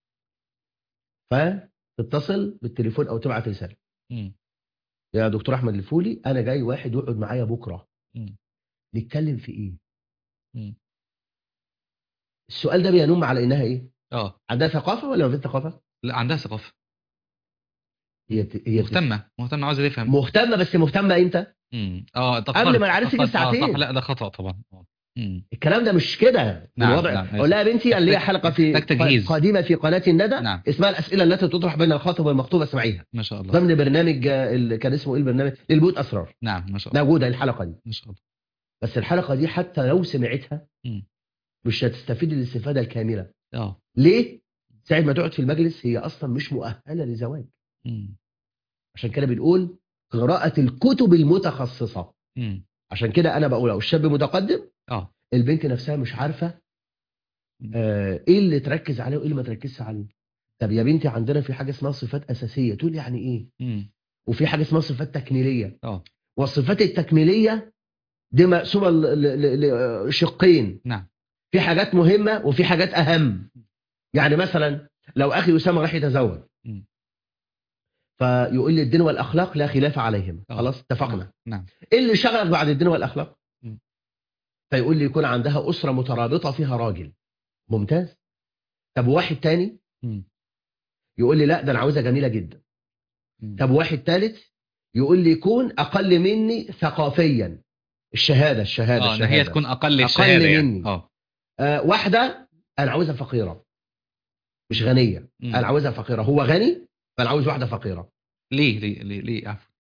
فتتصل بالتليفون او تبعت رساله مم. يا دكتور احمد الفولي انا جاي واحد يقعد معايا بكره مم. نتكلم في ايه مم. السؤال ده بينم على انها ايه اه عندها ثقافه ولا ما فيش ثقافه لا عندها ثقافه هي بت- هي بت- مهتمه مهتمه عاوزه تفهم مهتمه بس مهتمه امتى امم اه ده قبل فرق. ما العريس يجي آه، صح- آه، بساعتين. صح لا ده خطا طبعا آه. مم. الكلام ده مش كده نعم، الوضع نعم. اقول لها يا بنتي انا ليا حلقه في محتاج تجهيز. قادمه في قناه الندى نعم. اسمها الاسئله التي تطرح بين الخاطب والمخطوب اسمعيها ما شاء الله ضمن برنامج آه، اللي كان اسمه ايه البرنامج للبيوت اسرار نعم ما شاء الله موجوده الحلقه دي ما شاء الله بس الحلقه دي حتى لو سمعتها مم. مش هتستفيد الاستفاده الكامله اه ليه ساعه ما تقعد في المجلس هي اصلا مش مؤهله لزواج مم. عشان كده بنقول قراءه الكتب المتخصصه مم. عشان كده انا بقول لو الشاب متقدم اه البنت نفسها مش عارفه آه ايه اللي تركز عليه وايه اللي ما تركزش عليه طب يا بنتي عندنا في حاجه اسمها صفات اساسيه تقول يعني ايه مم. وفي حاجه اسمها صفات تكميليه اه والصفات التكميليه دي مقسومه ل- ل- لشقين نعم في حاجات مهمه وفي حاجات اهم يعني مثلا لو اخي اسامه راح يتزوج مم. فيقول لي الدين والاخلاق لا خلاف عليهم آه. خلاص اتفقنا نعم ايه اللي شغلك بعد الدين والاخلاق مم. فيقول لي يكون عندها اسره مترابطه فيها راجل ممتاز طب واحد تاني مم. يقول لي لا ده انا عاوزها جميله جدا مم. طب واحد ثالث يقول لي يكون اقل مني ثقافيا الشهاده الشهاده اه ان الشهاده هي تكون اقل أقل الشهاده يعني مني. اه آه واحده انا عاوزها فقيره مش غنيه مم. انا عاوزها فقيره هو غني فانا عاوز واحده فقيره ليه ليه ليه ليه عفوا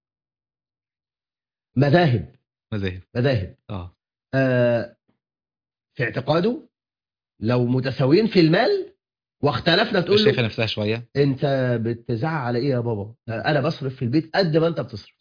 مذاهب مذاهب مذاهب اه آه في اعتقاده لو متساويين في المال واختلفنا مش تقول له شايفه نفسها شويه انت بتزعق على ايه يا بابا آه، انا بصرف في البيت قد ما انت بتصرف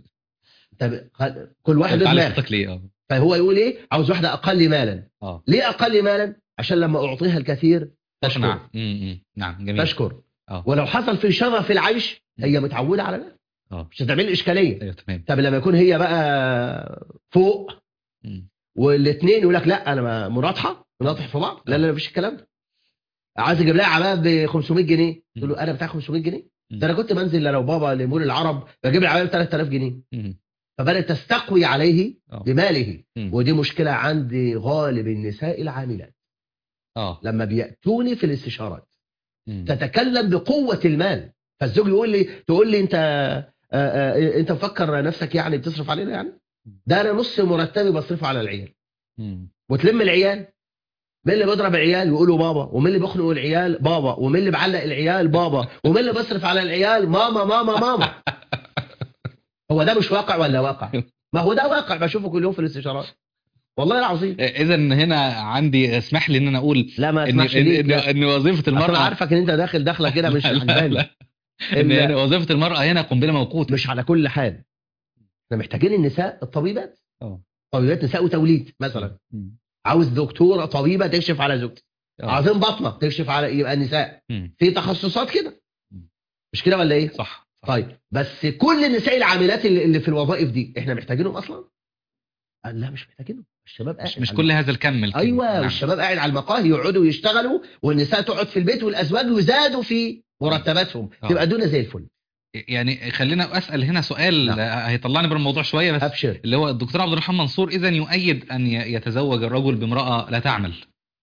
طب خ- كل واحد له تعالى دماغ صوتك ليه اه فهو يقول ايه عاوز واحده اقل مالا اه ليه اقل مالا عشان لما اعطيها الكثير تشكر نعم مم. نعم جميل تشكر اه ولو حصل في شغف العيش هي متعوده على ده اه مش هتعمل لي اشكاليه ايوه تمام طب لما يكون هي بقى فوق مم. والاثنين يقول لك لا انا ما- مناطحه مناطح في بعض لا لا لا مفيش الكلام ده عايز اجيب لها عبايه ب 500 جنيه تقول له انا بتاع 500 جنيه ده انا كنت بنزل انا وبابا لمول العرب بجيب العبايه ب 3000 جنيه مم. فبدات تستقوي عليه اه بماله مم. ودي مشكله عند غالب النساء العاملات اه لما بياتوني في الاستشارات مم. تتكلم بقوه المال فالزوج يقول لي تقول لي انت آه، آه، انت مفكر نفسك يعني بتصرف علينا يعني ده انا نص مرتبي بصرفه على العيال مم. وتلم العيال مين اللي بيضرب العيال ويقولوا بابا ومين اللي بيخنق العيال بابا ومين اللي بعلق العيال بابا ومين اللي بيصرف على العيال ماما ماما ماما هو ده مش واقع ولا واقع ما هو ده واقع بشوفه كل يوم في الاستشارات والله العظيم اذا هنا عندي اسمح لي ان انا اقول لا ما ان اسمحش ان, ليك إن, إن وظيفه اصل انا المراه عارفك ان انت داخل داخله كده مش لا، لا، عجباني لا. ان ال- إن وظيفه المراه هنا قنبله موقوته مش على كل حال احنا محتاجين النساء الطبيبات اه طبيبات نساء وتوليد مثلا مم. عاوز دكتوره طبيبه تكشف على زوجتي آه. عاوزين بطنه تكشف على يبقى نساء مم. في تخصصات كده مم. مش كده ولا ايه صح صح. طيب بس كل النساء العاملات اللي اللي في الوظائف دي احنا محتاجينهم اصلا قال لا مش محتاجينهم الشباب قاعد مش, مش على- كل هذا الكم ايوه نعم. والشباب قاعد على المقاهي يقعدوا يشتغلوا والنساء تقعد في البيت والازواج يزادوا في مرتباتهم آه. تبقى دون زي الفل يعني خلينا اسال هنا سؤال نعم. آه، هيطلعني بره الموضوع شويه بس ابشر اللي هو الدكتور عبد الرحمن منصور اذا يؤيد ان ي- يتزوج الرجل بامراه لا تعمل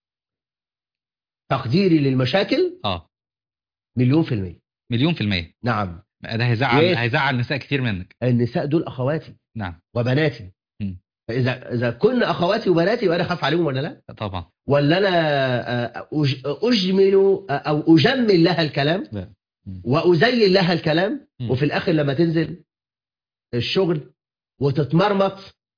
تقديري للمشاكل اه مليون في المية مليون في المية نعم ده هيزعل يس. هيزعل نساء كتير منك النساء دول اخواتي نعم وبناتي مم. فاذا اذا كن اخواتي وبناتي وانا اخاف عليهم ولا لا طبعا ولا انا آه، أج- اجمل آه، او اجمل لها الكلام لا. مم. وازين لها الكلام مم. وفي الاخر لما تنزل الشغل وتتمرمط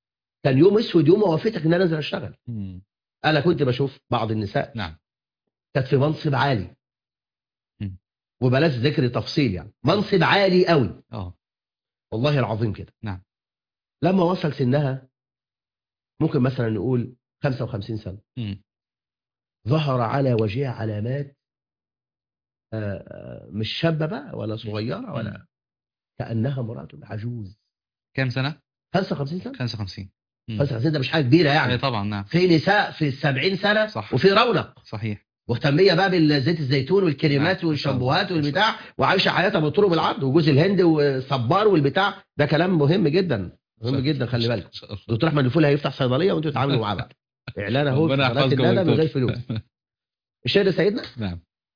كان يوم اسود يوم وافيتك ان انا انزل اشتغل مم. انا كنت بشوف بعض النساء نعم كانت في منصب عالي مم. وبلاش ذكر تفصيل يعني منصب عالي قوي اه والله العظيم كده نعم. لما وصل سنها ممكن مثلا نقول 55 سنة مم. ظهر على وجهها علامات آه، آه، مش شابة بقى ولا صغيرة ولا كأنها امرأة عجوز كام سنة 55 سنة 55 مم. 55 ده مش حاجة كبيرة اي يعني طبعا نعم في نساء في السبعين سنة صح. وفي رونق صحيح مهتمية بقى بالزيت الزيتون والكريمات نعم، ما شاء الله. والشامبوهات والبتاع وعايشة حياتها بالطول والعرض وجوز الهند والصبار والبتاع ده كلام مهم جدا مهم جدا خلي بالك إن شاء الله. دكتور احمد الفول هيفتح صيدليه وانتوا تتعاملوا معاه بقى اعلان اهو في ربنا قناه يحفظكم الندى يا من غير دكتور. فلوس الشاهد يا سيدنا نعم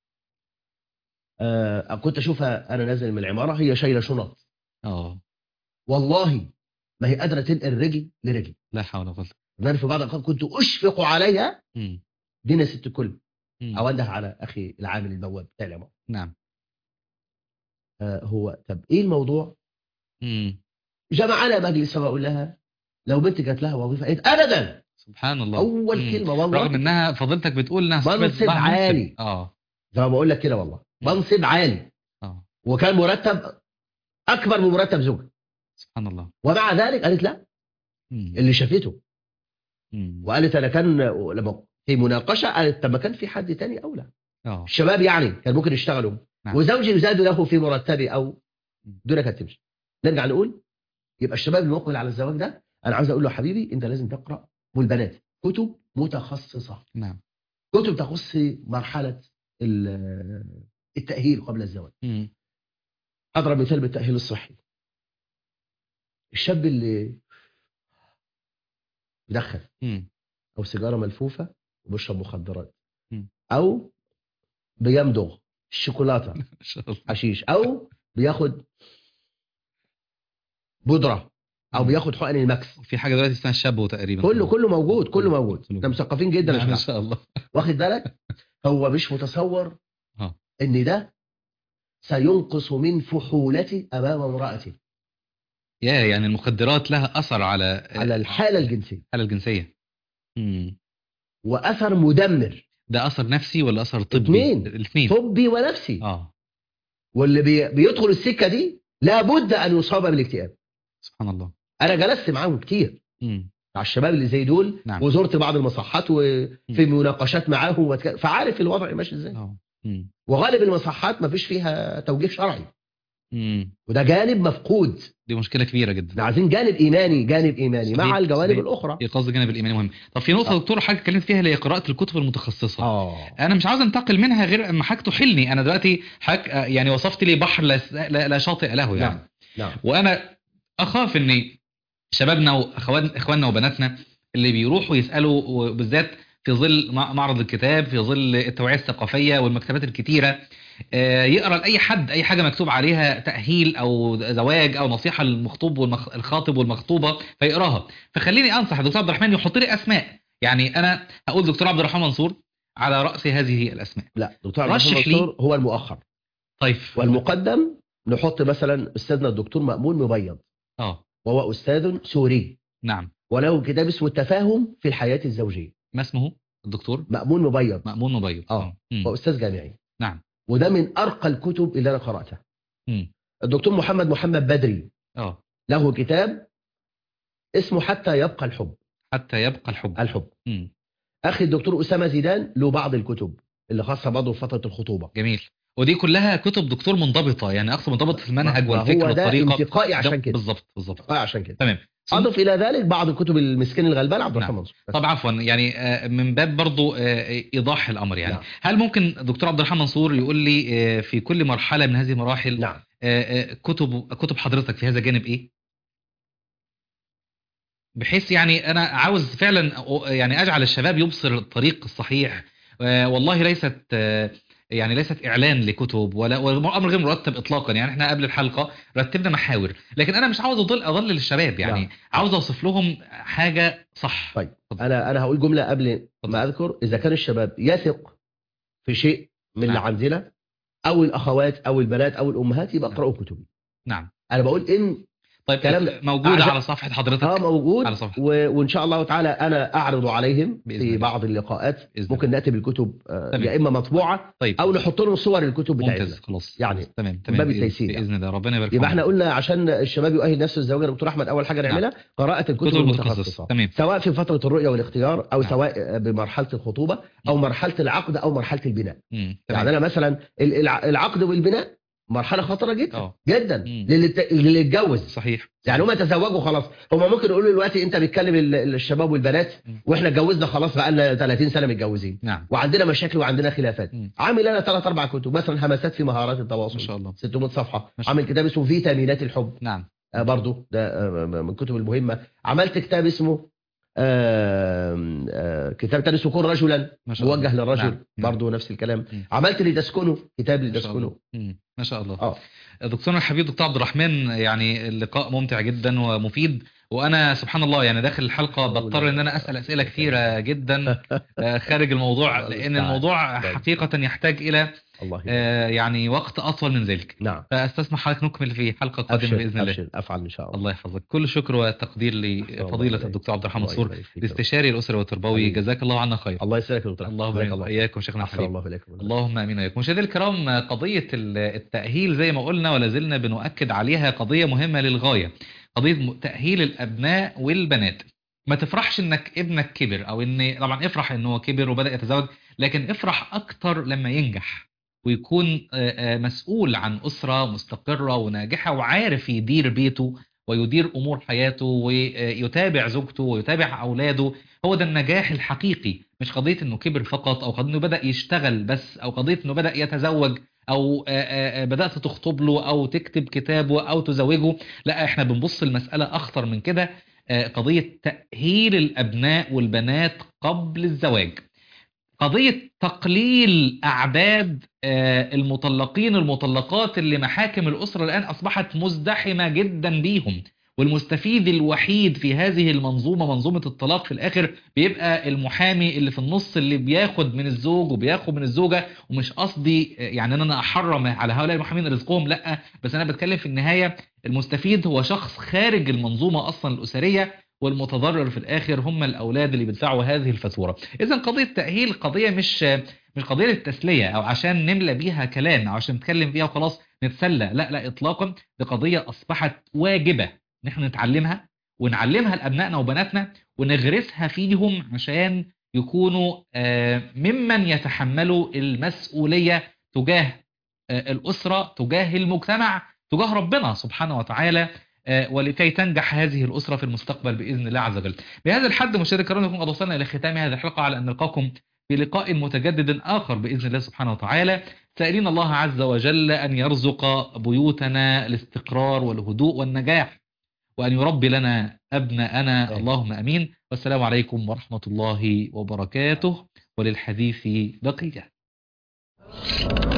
آه كنت اشوفها انا نازل من العماره هي شايله شنط اه والله ما هي قادره تنقل رجل لرجل لا حول ولا قوة ده انا في بعض الاوقات كنت اشفق عليها مم. دينا ست الكل مم. او انده على اخي العامل البواب بتاع العماره نعم آه هو طب ايه الموضوع مم. جمعنا مجلس واقول لها لو بنت جات لها وظيفه قالت ابدا سبحان الله اول مم. كلمه والله رغم انها فضيلتك بتقول انها صاحبة منصب ضع عالي. اه زي ما بقول لك كده والله منصب عالي اه وكان مرتب اكبر من مرتب زوجها سبحان الله ومع ذلك قالت لا مم. اللي شافته مم. وقالت انا كان لما في مناقشه قالت طب ما كان في حد تاني اولى اه الشباب يعني كان ممكن يشتغلوا نعم. وزوجي يزاد له في مرتبي او مم. دون كانت تمشي نرجع نقول يبقى الشباب المقبل على الزواج ده انا عاوز اقول له حبيبي انت لازم تقرا والبنات كتب متخصصه نعم كتب تخص مرحله ال- التاهيل قبل الزواج مم. اضرب مثال بالتاهيل الصحي الشاب اللي بيدخن مم. او سيجاره ملفوفه وبيشرب مخدرات مم. او بيمضغ الشوكولاته ما شاء الله حشيش او بياخد بودره او مم. بياخد حقن المكس في حاجه دلوقتي اسمها الشابو تقريبا كله كله موجود كله كله- موجود كله. احنا مثقفين جدا يا نعم، ما شباب. شاء الله واخد بالك هو مش متصور اه. ان ده سينقص من فحولتي امام امرأتي يا يعني المخدرات لها اثر على على الحاله الجنسيه الحاله الجنسيه مم. واثر مدمر ده اثر نفسي ولا اثر طبي اتنين. الاثنين طبي ونفسي اه واللي بي بيدخل السكه دي لابد ان يصاب بالاكتئاب سبحان الله انا جلست معاهم كتير مم. مع الشباب اللي زي دول نعم. وزرت بعض المصحات وفي مناقشات معاهم وتك... فعارف الوضع ماشي ازاي اه مم. وغالب المصحات ما فيش فيها توجيه شرعي مم. وده جانب مفقود دي مشكله كبيره جدا احنا عايزين جانب ايماني جانب ايماني صحيح، مع الجوانب صحيح. الاخرى ايقاظ الجانب الايماني مهم طب في نقطه آه. دكتور حاجه اتكلمت فيها اللي هي قراءه الكتب المتخصصه اه انا مش عاوز انتقل منها غير اما حضرتك تحلني انا دلوقتي حضرتك آه، يعني وصفت لي بحر لا, لا, لا شاطئ له يعني نعم نعم وانا اخاف ان شبابنا واخوان اخواننا وبناتنا اللي بيروحوا يسالوا وبالذات في ظل مع- معرض الكتاب في ظل التوعيه الثقافيه والمكتبات الكتيره آه، يقرا لاي حد اي حاجه مكتوب عليها تاهيل او زواج او نصيحه للمخطوب والخاطب والمخطوبه فيقراها فخليني انصح الدكتور عبد الرحمن يحط لي اسماء يعني انا هقول دكتور عبد الرحمن منصور على راس هذه الاسماء لا دكتور عبد الرحمن رشح لي. منصور هو المؤخر طيب والمقدم نحط مثلا استاذنا الدكتور مأمون مبيض اه وهو استاذ سوري نعم وله كتاب اسمه التفاهم في الحياه الزوجيه ما اسمه الدكتور مأمون مبيض مأمون مبيض آه. مم. هو استاذ جامعي نعم وده من ارقى الكتب اللي انا قراتها مم. الدكتور محمد محمد بدري اه له كتاب اسمه حتى يبقى الحب حتى يبقى الحب الحب مم. اخي الدكتور اسامه زيدان له بعض الكتب اللي خاصه برضه بفتره الخطوبه جميل ودي كلها كتب دكتور منضبطه يعني اقصد منضبط في المنهج وهو والفكر ده والطريقه انتقائي ده عشان كده بالظبط بالظبط انتقائي عشان كده تمام اضف الى ذلك بعض الكتب المسكين الغلبان عبد الرحمن نعم. منصور طب عفوا يعني آه، من باب برضو آه، ايضاح الامر يعني نعم. هل ممكن دكتور عبد الرحمن منصور يقول لي آه، في كل مرحله من هذه المراحل نعم آه، آه، كتب كتب حضرتك في هذا الجانب ايه بحيث يعني انا عاوز فعلا أ- يعني اجعل الشباب يبصر الطريق الصحيح آه، والله ليست آه، يعني ليست اعلان لكتب ولا والامر غير مرتب اطلاقا يعني احنا قبل الحلقه رتبنا محاور لكن انا مش عاوز اضل اضل الشباب يعني نعم. عاوز اوصف لهم حاجه صح طيب. اتفضل. انا انا هقول جمله قبل اتفضل. ما اذكر اذا كان الشباب يثق في شيء من اللي نعم. عندنا او الاخوات او البنات او الامهات يبقى نعم. اقراوا كتبي نعم انا بقول ان طيب كلام- موجودة عشان- على صفحة حضرتك اه موجود على صفحة و... وان شاء الله تعالى انا اعرض عليهم بإذن في الله. بعض اللقاءات بإذن ممكن ناتي بالكتب آه، تمام. يا اما مطبوعه طيب او نحط لهم صور الكتب بتاعتنا ممتاز خلاص يعني تمام تمام باب بإذن- التيسير يعني. بإذن الله ربنا يبارك يبقى فيكم. احنا قلنا عشان الشباب يؤهل نفسه للزواج يا دكتور احمد اول حاجه نعملها قراءه الكتب كتب المتخصصه المتخصصة تمام سواء في فتره الرؤيه والاختيار او نعم. سواء بمرحله الخطوبه او مرحله العقد او مرحله البناء مم. يعني تمام انا مثلا ال- الع- العقد والبناء مرحله خطره جدا اه جدا مم. للي ت- للي اتجوز صحيح يعني هم تزوجوا خلاص هم ممكن يقولوا دلوقتي انت بتكلم ال- الشباب والبنات مم. واحنا اتجوزنا خلاص بقى لنا 30 سنه متجوزين نعم وعندنا مشاكل وعندنا خلافات مم. عامل انا ثلاث اربع كتب مثلا همسات في مهارات ما التواصل شاء الله 600 صفحه ما شاء عامل كتاب اسمه فيتامينات الحب نعم آه برضو ده آه من الكتب المهمه عملت كتاب اسمه آه آه كتاب تاني اسمه كن رجلا ما شاء الله موجه للرجل نعم. نعم. برضو نفس الكلام مم. عملت لتسكنه كتاب ما شاء لتسكنه الله مم. ما شاء الله اه دكتورنا الحبيب دكتور عبد الرحمن يعني اللقاء ممتع جدا ومفيد وانا سبحان الله يعني داخل الحلقه بضطر ان انا اسال اسئله كثيره جدا آه، خارج الموضوع الله لان المستعان. الموضوع طيب. حقيقه يحتاج الى الله يبارك. آه، يعني وقت اطول من ذلك نعم فاستسمح حضرتك نكمل في حلقه قادمه ابشر باذن الله ابشر افعل ان شاء الله الله يحفظك كل شكر وتقدير لفضيله الله الدكتور عبد الرحمن الله منصور يبارك فيك يا رب. الاستشاري الاسري والتربوي حبيبي. جزاك الله عنا خير الله يسلمك يا دكتور اللهم جزاك امين الله واياكم شيخنا احسن الحبيب الله اليكم اللهم امين وإياكم مشاهدينا الكرام قضيه ال- التاهيل زي ما قلنا ولا زلنا بنؤكد عليها قضيه مهمه للغايه قضيه م- تاهيل الابناء والبنات ما تفرحش انك ابنك كبر او ان طبعا افرح انه هو كبر وبدا يتزوج لكن افرح اكتر لما ينجح ويكون آه، آه، مسؤول عن اسره مستقره وناجحه وعارف يدير بيته ويدير امور حياته ويتابع زوجته ويتابع اولاده هو ده النجاح الحقيقي مش قضيه انه كبر فقط او قضيه انه بدا يشتغل بس او قضيه انه بدا يتزوج او آه، آه، آه، بدات تخطب له او تكتب كتابه او تزوجه لا احنا بنبص المساله اخطر من كده آه، قضيه تاهيل الابناء والبنات قبل الزواج قضيه تقليل اعداد آه، المطلقين المطلقات اللي محاكم الاسره الان اصبحت مزدحمه جدا بيهم والمستفيد الوحيد في هذه المنظومه منظومه الطلاق في الاخر بيبقى المحامي اللي في النص اللي بياخد من الزوج وبياخد من الزوجه ومش قصدي آه، يعني ان انا احرم على هؤلاء المحامين رزقهم لا بس انا بتكلم في النهايه المستفيد هو شخص خارج المنظومه اصلا الاسريه والمتضرر في الاخر هم الاولاد اللي بيدفعوا هذه الفاتوره اذا قضيه التاهيل قضيه مش مش قضيه للتسليه او عشان نملى بيها كلام او عشان نتكلم فيها وخلاص نتسلى لا لا اطلاقا دي قضيه اصبحت واجبه ان احنا نتعلمها ونعلمها لابنائنا وبناتنا ونغرسها فيهم عشان يكونوا آه، ممن يتحملوا المسؤوليه تجاه آه، الاسره تجاه المجتمع تجاه ربنا سبحانه وتعالى آه، ولكي تنجح هذه الأسرة في المستقبل بإذن الله عز وجل بهذا الحد مشاهدي الكرام نكون قد وصلنا إلى ختام هذه الحلقة على أن نلقاكم في لقاء متجدد آخر بإذن الله سبحانه وتعالى سائلين الله عز وجل أن يرزق بيوتنا الاستقرار والهدوء والنجاح وأن يربي لنا أبناءنا آمين. اللهم أمين والسلام عليكم ورحمة الله وبركاته وللحديث بقية